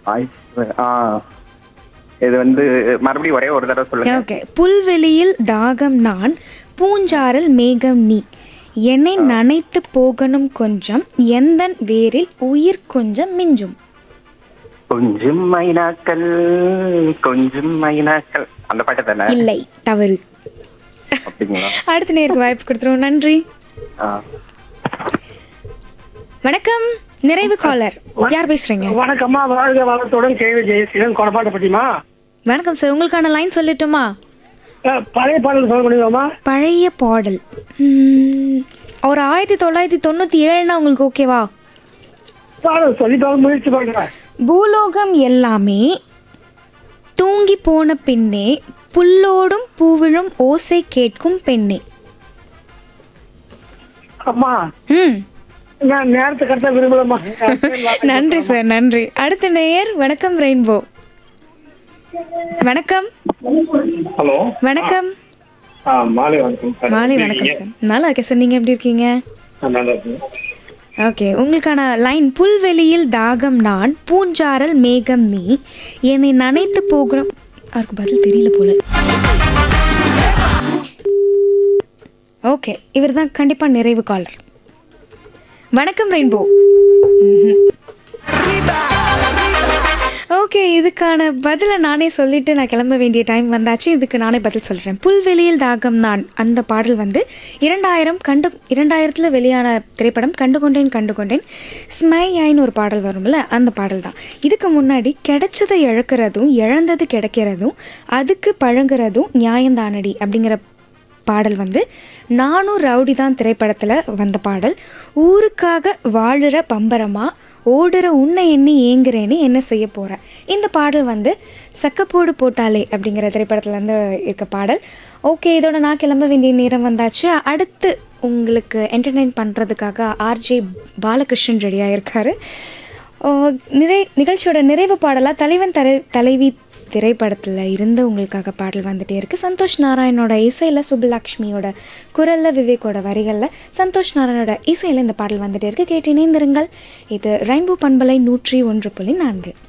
voice ஆ இது வந்து மறுபடியும் ஒரே ஒரு தடவை சொல்லுங்க ஓகே புல்வெளியில் தாகம் நான் பூஞ்சாரல் மேகம் நீ என்னை நனைத்து போகணும் கொஞ்சம் எந்தன் வேரில் உயிர் கொஞ்சம் மிஞ்சும் கொஞ்சம் மைனாக்கள் கொஞ்சம் மைனாக்கள் அந்த பாட்டு தானே இல்லை தவறு அப்படிங்களா அடுத்த நேருக்கு வாய்ப்பு கொடுத்துருவோம் நன்றி ஆ வணக்கம் நிறைவு காலர் யார் பேசுறீங்க வணக்கம்மா வாழ்க வளத்துடன் கேள்வி ஜெயசீலன் கொடப்பாட்டப்பட்டிமா வணக்கம் சார் உங்களுக்கான லைன் சொல்லட்டுமா பழைய பாடல் சொல்ல முடியுமா பழைய பாடல் உம், ஒரு ஆயிரத்தி தொள்ளாயிரத்தி தொண்ணூத்தி ஏழுனா உங்களுக்கு ஓகேவா பாடல் சொல்லி பார்க்க முயற்சி பண்றேன் பூலோகம் எல்லாமே தூங்கி போன பின்னே புல்லோடும் பூவிழும் ஓசை கேட்கும் பெண்ணே அம்மா ம் நான் நேரத்தை கரெக்டா விரும்பலம்மா நன்றி சார் நன்றி அடுத்த நேயர் வணக்கம் ரெயின்போ வணக்கம் ஹலோ வணக்கம் ஆ மாலை வணக்கம் சார் மாலை வணக்கம் சார் நல்லா இருக்கேன் சார் நீங்க எப்படி இருக்கீங்க ஆ, நல்லா இருக்கேன் ஓகே உங்களுக்கான லைன் புல்வெளியில் தாகம் நான் பூஞ்சாரல் மேகம் நீ என்னை நனைத்து போகிறோம் அவருக்கு பதில் தெரியல போல ஓகே இவர் தான் கண்டிப்பா நிறைவு காலர் வணக்கம் ரெயின்போ ஓகே இதுக்கான பதிலை நானே சொல்லிட்டு நான் கிளம்ப வேண்டிய டைம் வந்தாச்சு இதுக்கு நானே பதில் சொல்கிறேன் புல்வெளியில் தாகம் நான் அந்த பாடல் வந்து இரண்டாயிரம் கண்டு இரண்டாயிரத்தில் வெளியான திரைப்படம் கண்டு கொண்டேன் கண்டு கொண்டேன் ஸ்மை ஐன்னு ஒரு பாடல் வரும்ல அந்த பாடல் தான் இதுக்கு முன்னாடி கிடைச்சதை இழக்கிறதும் இழந்தது கிடைக்கிறதும் அதுக்கு பழங்குறதும் நியாயந்தானடி அப்படிங்கிற பாடல் வந்து நானும் ரவுடி தான் திரைப்படத்தில் வந்த பாடல் ஊருக்காக வாழுற பம்பரமா ஓடுற உன்னை எண்ணி ஏங்குறேன்னு என்ன செய்ய போகிறேன் இந்த பாடல் வந்து சக்கப்போடு போட்டாலே அப்படிங்கிற திரைப்படத்துலேருந்து இருக்க பாடல் ஓகே இதோட நான் கிளம்ப வேண்டிய நேரம் வந்தாச்சு அடுத்து உங்களுக்கு என்டர்டெயின் பண்ணுறதுக்காக ஆர்ஜே பாலகிருஷ்ணன் ரெடியாக இருக்காரு ஓ, நிறை நிகழ்ச்சியோட நிறைவு பாடலாக தலைவன் தலை தலைவி திரைப்படத்தில் இருந்து உங்களுக்காக பாடல் வந்துட்டே இருக்கு சந்தோஷ் நாராயணோட இசையில் சுப்புலக்ஷ்மியோட குரலில் விவேக்கோட வரிகளில் சந்தோஷ் நாராயணோட இசையில் இந்த பாடல் வந்துட்டே இருக்கு கேட்டு இணைந்திருங்கள் இது ரெயின்போ பண்பலை நூற்றி ஒன்று புள்ளி நான்கு